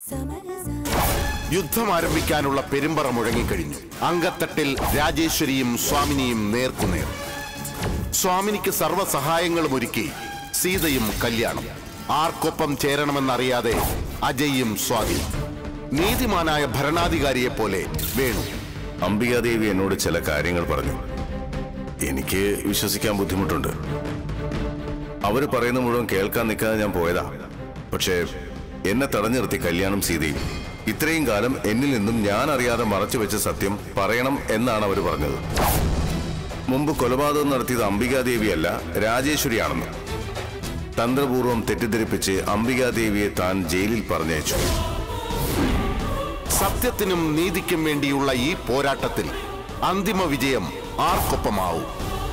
യുദ്ധം ആരംഭിക്കാനുള്ള പെരുമ്പറ മുഴങ്ങിക്കഴിഞ്ഞു അങ്കത്തട്ടിൽ രാജേശ്വരിയും സ്വാമിനിയും നേർക്കുനേർ സ്വാമിനിക്ക് സർവ്വസഹായങ്ങളും ഒരുക്കി സീതയും കല്യാണം ആർക്കൊപ്പം ചേരണമെന്നറിയാതെ അജയും സ്വാതിയും നീതിമാനായ ഭരണാധികാരിയെ പോലെ വേണു അംബികാദേവി എന്നോട് ചില കാര്യങ്ങൾ പറഞ്ഞു എനിക്ക് വിശ്വസിക്കാൻ ബുദ്ധിമുട്ടുണ്ട് അവര് പറയുന്ന മുഴുവൻ കേൾക്കാൻ നിൽക്കാതെ ഞാൻ പോയതാ പക്ഷേ എന്നെ തടഞ്ഞു നിർത്തി കല്യാണം സീതയും ഇത്രയും കാലം എന്നിൽ നിന്നും ഞാൻ അറിയാതെ മറച്ചു വെച്ച സത്യം പറയണം എന്നാണ് അവർ പറഞ്ഞത് മുമ്പ് കൊലപാതകം നടത്തിയത് അംബികാദേവിയല്ല രാജേശ്വരിയാണെന്ന് തന്ത്രപൂർവ്വം തെറ്റിദ്ധരിപ്പിച്ച് അംബികാദേവിയെ താൻ ജയിലിൽ പറഞ്ഞയച്ചു സത്യത്തിനും നീതിക്കും വേണ്ടിയുള്ള ഈ പോരാട്ടത്തിൽ അന്തിമ വിജയം ആർക്കൊപ്പമാവും